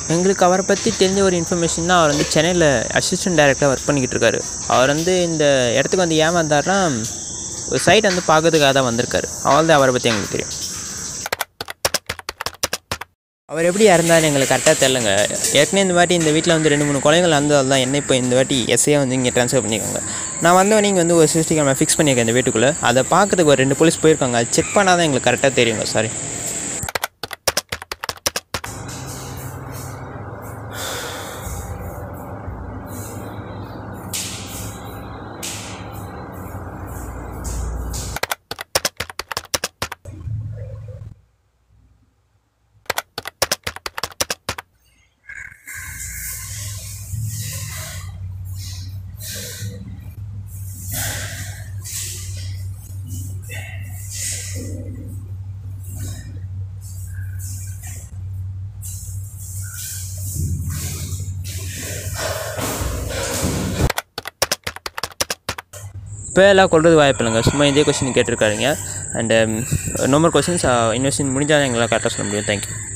எங்களுக்கு அவரை பற்றி தெரிஞ்ச ஒரு இன்ஃபர்மேஷன் தான் அவர் வந்து சென்னையில் அசிஸ்டன்ட் டைரக்டராக ஒர்க் பண்ணிக்கிட்டு இருக்காரு அவர் வந்து இந்த இடத்துக்கு வந்து ஏன் வந்தார்னா ஒரு சைட் வந்து பார்க்கறதுக்காக தான் வந்திருக்காரு அவள் தான் அவரை பற்றி எங்களுக்கு தெரியும் அவர் எப்படி இறந்தாருன்னு எங்களுக்கு கரெக்டாக தெரிலங்க ஏற்கனவே இந்த வாட்டி இந்த வீட்டில் வந்து ரெண்டு மூணு குழந்தைகள் வந்ததால் தான் என்ன இப்போ இந்த வாட்டி எஸ்ஏ வந்து இங்கே ட்ரான்ஸ்ஃபர் பண்ணியிருக்காங்க நான் வந்தவொடனே இங்கே வந்து ஒரு சிசிடி கேமரா ஃபிக்ஸ் பண்ணியிருக்கேன் இந்த வீட்டுக்குள்ளே அதை பார்க்கறதுக்கு ஒரு ரெண்டு போலீஸ் போயிருக்காங்க அது செக் பண்ணால் தான் எங்களுக்கு கரெக்டாக தெரியுங்க சாரி இப்போ எல்லாம் கொள்வது வாய்ப்பு இல்லைங்க சும்மா இதே கொஸ்டின் கேட்டிருக்காருங்க அண்ட் நோமர் கொஸ்டின்ஸ் இன்வெஸ்டின் முடிஞ்சால் எங்களால் கரெக்டாக சொல்ல முடியும் தேங்க்யூ